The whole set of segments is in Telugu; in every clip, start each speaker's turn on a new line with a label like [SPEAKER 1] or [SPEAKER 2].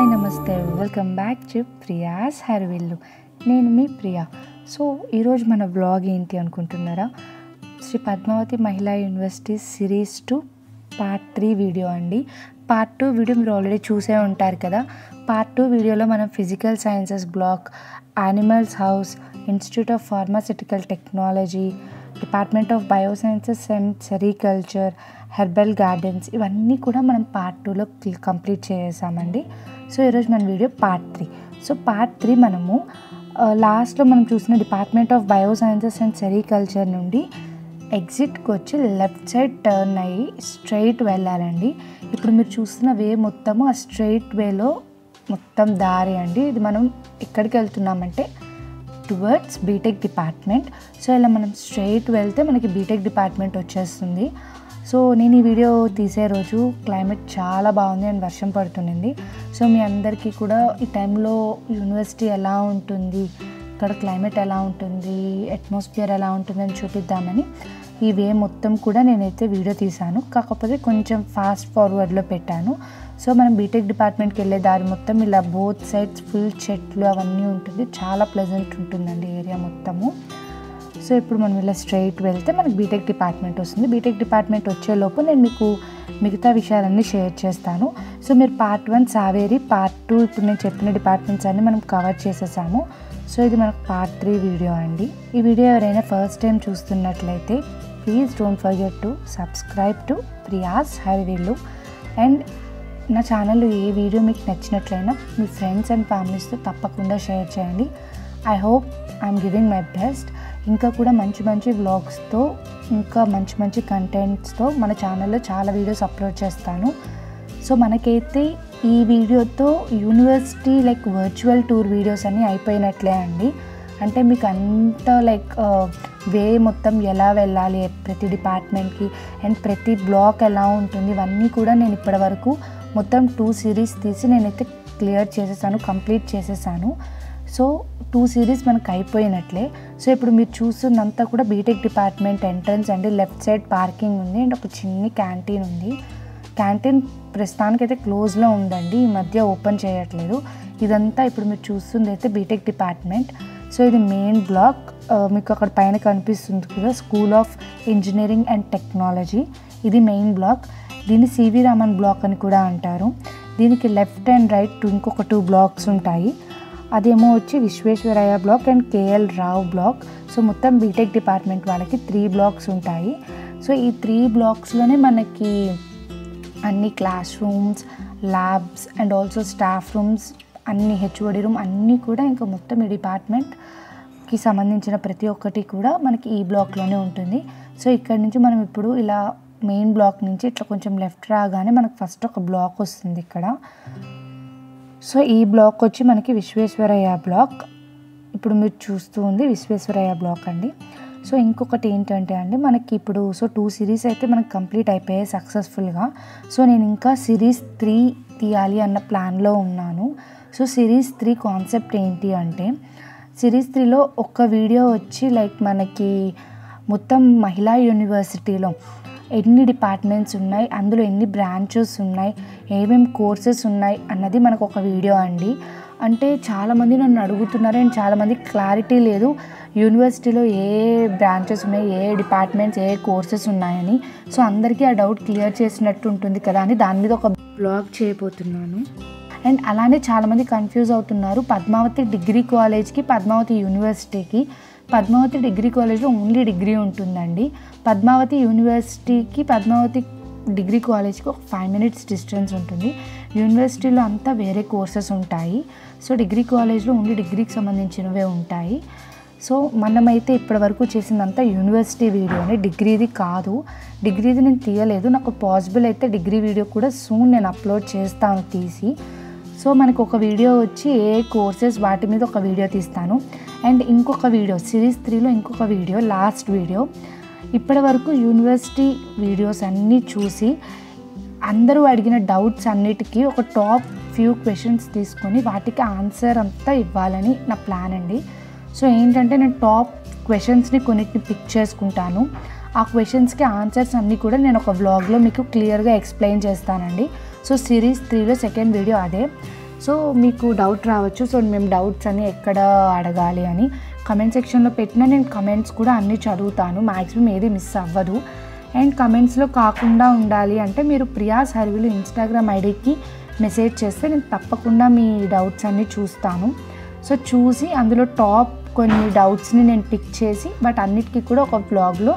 [SPEAKER 1] హాయ్ నమస్తే welcome back to Priya's Harivillu నేను మీ ప్రియా సో ఈరోజు మన వ్లాగ్ ఏంటి అనుకుంటున్నారా Sri Padmavathi Mahila university series two part three video అండి పార్ట్ టూ వీడియో మీరు ఆల్రెడీ చూసే ఉంటారు కదా పార్ట్ టూ వీడియోలో మనం physical sciences block animals house institute of pharmaceutical technology department of biosciences and sericulture herbal gardens ఇవన్నీ కూడా మనం పార్ట్ టూలో కంప్లీట్ చేసామండి సో ఈరోజు మన video part three so part three మనము లాస్ట్లో మనం చూసిన department of biosciences and sericulture నుండి ఎగ్జిట్కి వచ్చి లెఫ్ట్ సైడ్ టర్న్ అయ్యి స్ట్రైట్ వెళ్ళాలండి ఇప్పుడు మీరు చూస్తున్న వే మొత్తము ఆ స్ట్రైట్ వేలో మొత్తం దారి అండి ఇది మనం ఎక్కడికి వెళ్తున్నామంటే టువర్డ్స్ బీటెక్ డిపార్ట్మెంట్ సో ఇలా మనం స్ట్రైట్ వెళ్తే మనకి బీటెక్ డిపార్ట్మెంట్ వచ్చేస్తుంది సో నేను ఈ వీడియో తీసే రోజు క్లైమేట్ చాలా బాగుంది అండ్ వర్షం పడుతుంది సో మీ అందరికీ కూడా ఈ టైంలో యూనివర్సిటీ ఎలా ఉంటుంది ఇక్కడ క్లైమేట్ ఎలా ఉంటుంది అట్మాస్ఫియర్ ఎలా ఉంటుందని చూపిద్దామని ఈ వే మొత్తం కూడా నేనైతే వీడియో తీశాను కాకపోతే కొంచెం ఫాస్ట్ ఫార్వర్డ్లో పెట్టాను సో మనం బీటెక్ డిపార్ట్మెంట్కి వెళ్ళే దారి మొత్తం ఇలా బోత్ సైడ్స్ ఫుల్ చెట్లు అవన్నీ ఉంటుంది చాలా ప్లెజెంట్ ఉంటుందండి ఏరియా మొత్తము సో ఇప్పుడు మనం ఇలా స్ట్రైట్ వెళ్తే మనకి బీటెక్ డిపార్ట్మెంట్ వస్తుంది బీటెక్ డిపార్ట్మెంట్ వచ్చేలోపు నేను మీకు మిగతా విషయాలన్నీ షేర్ చేస్తాను సో మీరు పార్ట్ వన్ సావేరి పార్ట్ టూ ఇప్పుడు నేను చెప్పిన డిపార్ట్మెంట్స్ అన్ని మనం కవర్ చేసేసాము సో ఇది మనకు పార్ట్ త్రీ వీడియో అండి ఈ వీడియో ఎవరైనా ఫస్ట్ టైం చూస్తున్నట్లయితే please don't forget to subscribe to Priya's Harivillu and నా ఛానల్లో ఏ వీడియో మీకు నచ్చినట్లయినా మీ ఫ్రెండ్స్ అండ్ ఫ్యామిలీస్తో తప్పకుండా షేర్ చేయండి I hope I'm giving my best ఇంకా కూడా మంచి మంచి వ్లాగ్స్తో ఇంకా మంచి మంచి కంటెంట్స్తో మన ఛానల్లో చాలా వీడియోస్ అప్లోడ్ చేస్తాను సో మనకైతే ఈ వీడియోతో university like virtual tour videos అన్నీ అయిపోయినట్లే అండి అంటే మీకు అంత లైక్ వే మొత్తం ఎలా వెళ్ళాలి ప్రతి డిపార్ట్మెంట్కి అండ్ ప్రతి బ్లాక్ ఎలా ఉంటుంది ఇవన్నీ కూడా నేను ఇప్పటివరకు మొత్తం టూ సిరీస్ తీసి నేనైతే క్లియర్ చేసేసాను కంప్లీట్ చేసేసాను సో టూ సిరీస్ మనకు అయిపోయినట్లే సో ఇప్పుడు మీరు చూస్తున్నంతా కూడా బీటెక్ డిపార్ట్మెంట్ ఎంట్రన్స్ అండి లెఫ్ట్ సైడ్ పార్కింగ్ ఉంది అండ్ ఒక చిన్ని క్యాంటీన్ ఉంది క్యాంటీన్ ప్రస్తుతానికైతే క్లోజ్లో ఉందండి ఈ మధ్య ఓపెన్ చేయట్లేదు ఇదంతా ఇప్పుడు మీరు చూస్తుంది అయితే బీటెక్ డిపార్ట్మెంట్ సో ఇది మెయిన్ బ్లాక్ మీకు అక్కడ పైన కనిపిస్తుంది కదా school of engineering and technology ఇది మెయిన్ బ్లాక్ దీన్ని సివి రామన్ బ్లాక్ అని కూడా అంటారు దీనికి లెఫ్ట్ అండ్ రైట్ ఇంకొక టూ బ్లాక్స్ ఉంటాయి అదేమో వచ్చి Visvesvaraya block and KL Rao block so మొత్తం బీటెక్ డిపార్ట్మెంట్ వాళ్ళకి త్రీ బ్లాక్స్ ఉంటాయి సో ఈ త్రీ బ్లాక్స్లోనే మనకి అన్ని class rooms labs and also staff rooms అన్ని హెచ్ఓడి రూమ్ అన్నీ కూడా ఇంకా మొత్తం ఈ డిపార్ట్మెంట్కి సంబంధించిన ప్రతి ఒక్కటి కూడా మనకి ఈ బ్లాక్లోనే ఉంటుంది సో ఇక్కడ నుంచి మనం ఇప్పుడు ఇలా మెయిన్ బ్లాక్ నుంచి ఇట్లా కొంచెం లెఫ్ట్ రాగానే మనకు ఫస్ట్ ఒక బ్లాక్ వస్తుంది ఇక్కడ సో ఈ బ్లాక్ వచ్చి మనకి విశ్వేశ్వరయ్య బ్లాక్ ఇప్పుడు మీరు చూస్తూ ఉంది విశ్వేశ్వరయ్య బ్లాక్ అండి సో ఇంకొకటి ఏంటంటే అండి మనకి ఇప్పుడు సో టూ సిరీస్ అయితే మనకి కంప్లీట్ అయిపోయాయి సక్సెస్ఫుల్గా సో నేను ఇంకా సిరీస్ త్రీ తీయాలి అన్న ప్లాన్లో ఉన్నాను సో సిరీస్ త్రీ కాన్సెప్ట్ ఏంటి అంటే సిరీస్ త్రీలో ఒక్క వీడియో వచ్చి లైక్ మనకి మొత్తం మహిళా యూనివర్సిటీలో ఎన్ని డిపార్ట్మెంట్స్ ఉన్నాయి అందులో ఎన్ని బ్రాంచెస్ ఉన్నాయి ఏమేమి కోర్సెస్ ఉన్నాయి అన్నది మనకు ఒక వీడియో అండి అంటే చాలామంది నన్ను అడుగుతున్నారు అండ్ చాలామంది క్లారిటీ లేదు యూనివర్సిటీలో ఏ బ్రాంచెస్ ఉన్నాయి ఏ డిపార్ట్మెంట్స్ ఏ కోర్సెస్ ఉన్నాయని సో అందరికీ ఆ డౌట్ క్లియర్ చేసినట్టు ఉంటుంది కదా అని దాని మీద ఒక బ్లాగ్ చేయబోతున్నాను అండ్ అలానే చాలామంది కన్ఫ్యూజ్ అవుతున్నారు పద్మావతి డిగ్రీ కాలేజ్కి పద్మావతి యూనివర్సిటీకి పద్మావతి డిగ్రీ కాలేజ్లో ఓన్లీ డిగ్రీ ఉంటుందండి పద్మావతి యూనివర్సిటీకి పద్మావతి డిగ్రీ కాలేజ్కి ఒక ఫైవ్ మినిట్స్ డిస్టెన్స్ ఉంటుంది యూనివర్సిటీలో అంతా వేరే కోర్సెస్ ఉంటాయి సో డిగ్రీ కాలేజ్లో ఓన్లీ డిగ్రీకి సంబంధించినవే ఉంటాయి సో మనమైతే ఇప్పటివరకు చేసిందంతా యూనివర్సిటీ వీడియోని డిగ్రీది కాదు డిగ్రీది నేను తీయలేదు నాకు పాసిబుల్ అయితే డిగ్రీ వీడియో కూడా సూన్ నేను అప్లోడ్ చేస్తాను తీసి సో మనకు ఒక వీడియో వచ్చి ఏ కోర్సెస్ వాటి మీద ఒక వీడియో తీస్తాను అండ్ ఇంకొక వీడియో సిరీస్ త్రీలో ఇంకొక వీడియో లాస్ట్ వీడియో ఇప్పటి వరకు యూనివర్సిటీ వీడియోస్ అన్నీ చూసి అందరూ అడిగిన డౌట్స్ అన్నిటికీ ఒక టాప్ ఫ్యూ క్వశ్చన్స్ తీసుకొని వాటికి ఆన్సర్ అంతా ఇవ్వాలని నా ప్లాన్ అండి సో ఏంటంటే నేను టాప్ క్వశ్చన్స్ని కొన్నిటిని పిక్ చేసుకుంటాను ఆ క్వశ్చన్స్కి ఆన్సర్స్ అన్నీ కూడా నేను ఒక వ్లాగ్లో మీకు క్లియర్గా ఎక్స్ప్లెయిన్ చేస్తానండి సో సిరీస్ త్రీలో సెకండ్ వీడియో అదే సో మీకు డౌట్ రావచ్చు సో మేము డౌట్స్ అని ఎక్కడ అడగాలి అని కమెంట్ సెక్షన్లో పెట్టినా నేను కమెంట్స్ కూడా అన్నీ చదువుతాను మ్యాక్సిమం ఏది మిస్ అవ్వదు అండ్ కమెంట్స్లో కాకుండా ఉండాలి అంటే మీరు ప్రియాస్ హర్విలు ఇన్స్టాగ్రామ్ ఐడికి మెసేజ్ చేస్తే నేను తప్పకుండా మీ డౌట్స్ అన్నీ చూస్తాను సో చూసి అందులో టాప్ కొన్ని డౌట్స్ని నేను పిక్ చేసి బట్ అన్నిటికీ కూడా ఒక బ్లాగ్లో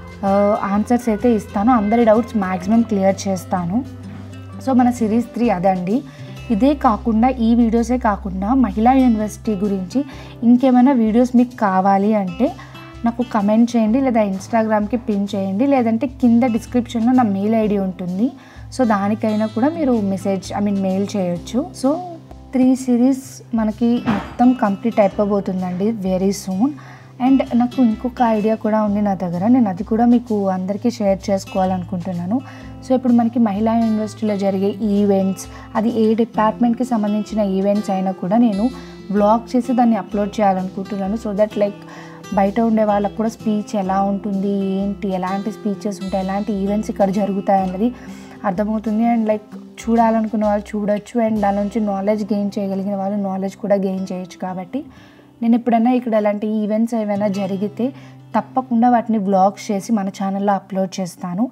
[SPEAKER 1] ఆన్సర్స్ అయితే ఇస్తాను అందరి డౌట్స్ మ్యాక్సిమం క్లియర్ చేస్తాను సో మన సిరీస్ త్రీ అదండి ఇదే కాకుండా ఈ వీడియోసే కాకుండా మహిళా యూనివర్సిటీ గురించి ఇంకేమైనా వీడియోస్ మీకు కావాలి అంటే నాకు కమెంట్ చేయండి లేదా ఇన్స్టాగ్రామ్కి పిన్ చేయండి లేదంటే కింద డిస్క్రిప్షన్లో నా మెయిల్ ఐడి ఉంటుంది సో దానికైనా కూడా మీరు మెసేజ్ ఐ మీన్ మెయిల్ చేయొచ్చు సో త్రీ సిరీస్ మనకి మొత్తం కంప్లీట్ అయిపోబోతుందండి వెరీ సూన్ అండ్ నాకు ఇంకొక ఐడియా కూడా ఉంది నా దగ్గర నేను అది కూడా మీకు అందరికీ షేర్ చేసుకోవాలనుకుంటున్నాను సో ఇప్పుడు మనకి మహిళా యూనివర్సిటీలో జరిగే ఈవెంట్స్ అది ఏ డిపార్ట్మెంట్కి సంబంధించిన ఈవెంట్స్ అయినా కూడా నేను బ్లాగ్ చేసి దాన్ని అప్లోడ్ చేయాలనుకుంటున్నాను సో దట్ లైక్ బయట ఉండే వాళ్ళకు కూడా స్పీచ్ ఎలా ఉంటుంది ఏంటి ఎలాంటి స్పీచెస్ ఉంటాయి ఎలాంటి ఈవెంట్స్ ఇక్కడ జరుగుతాయి అన్నది అర్థమవుతుంది అండ్ లైక్ చూడాలనుకున్న వాళ్ళు చూడొచ్చు అండ్ దాని నుంచి నాలెడ్జ్ గెయిన్ చేయగలిగిన వాళ్ళు నాలెడ్జ్ కూడా గెయిన్ చేయొచ్చు కాబట్టి నేను ఎప్పుడైనా ఇక్కడ ఎలాంటి ఈవెంట్స్ ఏమైనా జరిగితే తప్పకుండా వాటిని బ్లాగ్స్ చేసి మన ఛానల్లో అప్లోడ్ చేస్తాను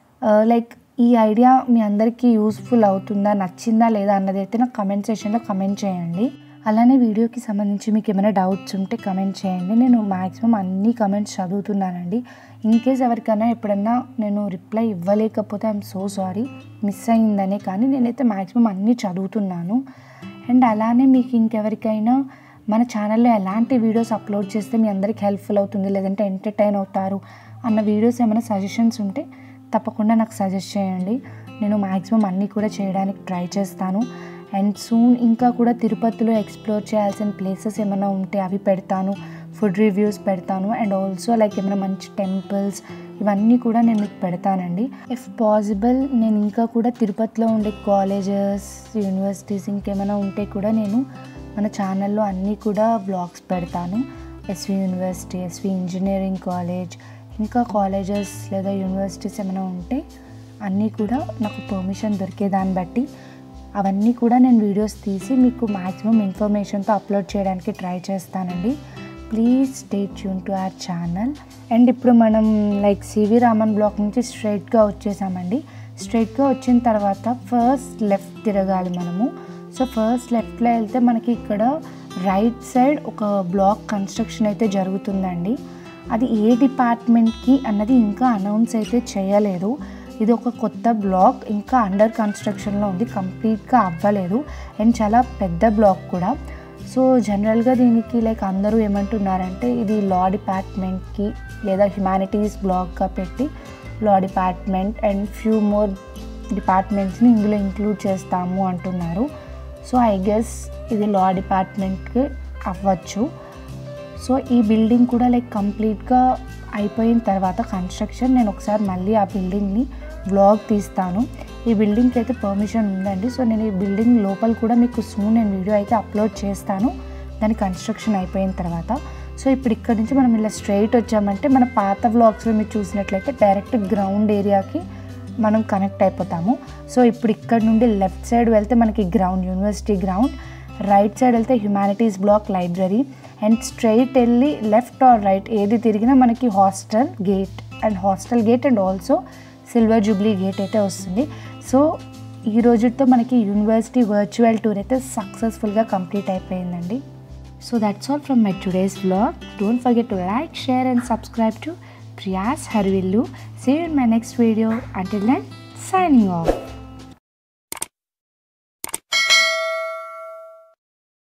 [SPEAKER 1] లైక్ ఈ ఐడియా మీ అందరికీ యూస్ఫుల్ అవుతుందా నచ్చిందా లేదా అన్నది అయితే నాకు కమెంట్ సెషన్లో కమెంట్ చేయండి అలానే వీడియోకి సంబంధించి మీకు ఏమైనా డౌట్స్ ఉంటే కమెంట్ చేయండి నేను మ్యాక్సిమం అన్ని కమెంట్స్ చదువుతున్నానండి ఇన్ కేస్ ఎవరికైనా ఎప్పుడన్నా నేను రిప్లై ఇవ్వలేకపోతే ఐఎమ్ సో సారీ మిస్ అయిందనే కానీ నేనైతే మ్యాక్సిమం అన్నీ చదువుతున్నాను అండ్ అలానే మీకు ఇంకెవరికైనా మన ఛానల్లో ఎలాంటి వీడియోస్ అప్లోడ్ చేస్తే మీ అందరికి హెల్ప్ఫుల్ అవుతుంది లేదంటే ఎంటర్టైన్ అవుతారు అన్న వీడియోస్ ఏమైనా సజెషన్స్ ఉంటే తప్పకుండా నాకు సజెస్ట్ చేయండి నేను మ్యాక్సిమం అన్నీ కూడా చేయడానికి ట్రై చేస్తాను అండ్ సూన్ ఇంకా కూడా తిరుపతిలో ఎక్స్ప్లోర్ చేయాల్సిన ప్లేసెస్ ఏమైనా ఉంటే అవి పెడతాను ఫుడ్ రివ్యూస్ పెడతాను అండ్ ఆల్సో లైక్ ఏమైనా మంచి టెంపుల్స్ ఇవన్నీ కూడా నేను మీకు పెడతానండి ఇఫ్ పాసిబుల్ నేను ఇంకా కూడా తిరుపతిలో ఉండే కాలేజెస్ యూనివర్సిటీస్ ఇంకేమైనా ఉంటే కూడా నేను మన ఛానల్లో అన్నీ కూడా బ్లాగ్స్ పెడతాను SV university SV engineering college ఇంకా కాలేజెస్ లేదా యూనివర్సిటీస్ ఏమైనా ఉంటే అన్నీ కూడా నాకు పర్మిషన్ దొరికే దాన్ని బట్టి అవన్నీ కూడా నేను వీడియోస్ తీసి మీకు మ్యాక్సిమం ఇన్ఫర్మేషన్తో అప్లోడ్ చేయడానికి ట్రై చేస్తానండి please stay tune to our channel and ఇప్పుడు మనం లైక్ సివి రామన్ బ్లాక్ నుంచి స్ట్రైట్గా వచ్చేసామండి స్ట్రైట్గా వచ్చిన తర్వాత ఫస్ట్ లెఫ్ట్ తిరగాలి మనము సో ఫస్ట్ లెఫ్ట్లో వెళ్తే మనకి ఇక్కడ రైట్ సైడ్ ఒక బ్లాక్ కన్స్ట్రక్షన్ అయితే జరుగుతుందండి అది ఏ డిపార్ట్మెంట్కి అన్నది ఇంకా అనౌన్స్ అయితే చేయలేదు ఇది ఒక కొత్త బ్లాక్ ఇంకా అండర్ కన్స్ట్రక్షన్లో ఉంది కంప్లీట్గా అవ్వలేదు అండ్ చాలా పెద్ద బ్లాక్ కూడా సో జనరల్గా దీనికి లైక్ అందరూ ఏమంటున్నారంటే ఇది లా డిపార్ట్మెంట్కి లేదా హ్యుమానిటీస్ బ్లాక్గా పెట్టి law department and few more డిపార్ట్మెంట్స్ని ఇందులో ఇంక్లూడ్ చేస్తాము అంటున్నారు సో ఐ గెస్ ఇది లా డిపార్ట్మెంట్కి అవ్వచ్చు సో ఈ బిల్డింగ్ కూడా లైక్ కంప్లీట్గా అయిపోయిన తర్వాత కన్స్ట్రక్షన్ నేను ఒకసారి మళ్ళీ ఆ బిల్డింగ్ని బ్లాగ్ తీస్తాను ఈ బిల్డింగ్కి అయితే పర్మిషన్ ఉందండి సో నేను ఈ బిల్డింగ్ లోపల కూడా మీకు సూన్ నేను వీడియో అయితే అప్లోడ్ చేస్తాను దాని కన్స్ట్రక్షన్ అయిపోయిన తర్వాత సో ఇప్పుడు ఇక్కడ నుంచి మనం ఇలా స్ట్రైట్ వచ్చామంటే మన పాత వ్లాగ్స్లో మీరు చూసినట్లయితే డైరెక్ట్ గ్రౌండ్ ఏరియాకి మనం కనెక్ట్ అయిపోతాము సో ఇప్పుడు ఇక్కడ నుండి లెఫ్ట్ సైడ్ వెళ్తే మనకి ground university ground right side వెళ్తే humanities block library and straight వెళ్ళి లెఫ్ట్ ఆర్ రైట్ ఏది తిరిగినా మనకి hostel gate and hostel gate and also silver jubilee gate అయితే వస్తుంది సో ఈ రోజుతో మనకి యూనివర్సిటీ వర్చువల్ టూర్ అయితే సక్సెస్ఫుల్గా కంప్లీట్ అయిపోయిందండి so that's all from my today's vlog don't forget to like share and subscribe to Priya's హర్విల్లు see in my next video until then signing off.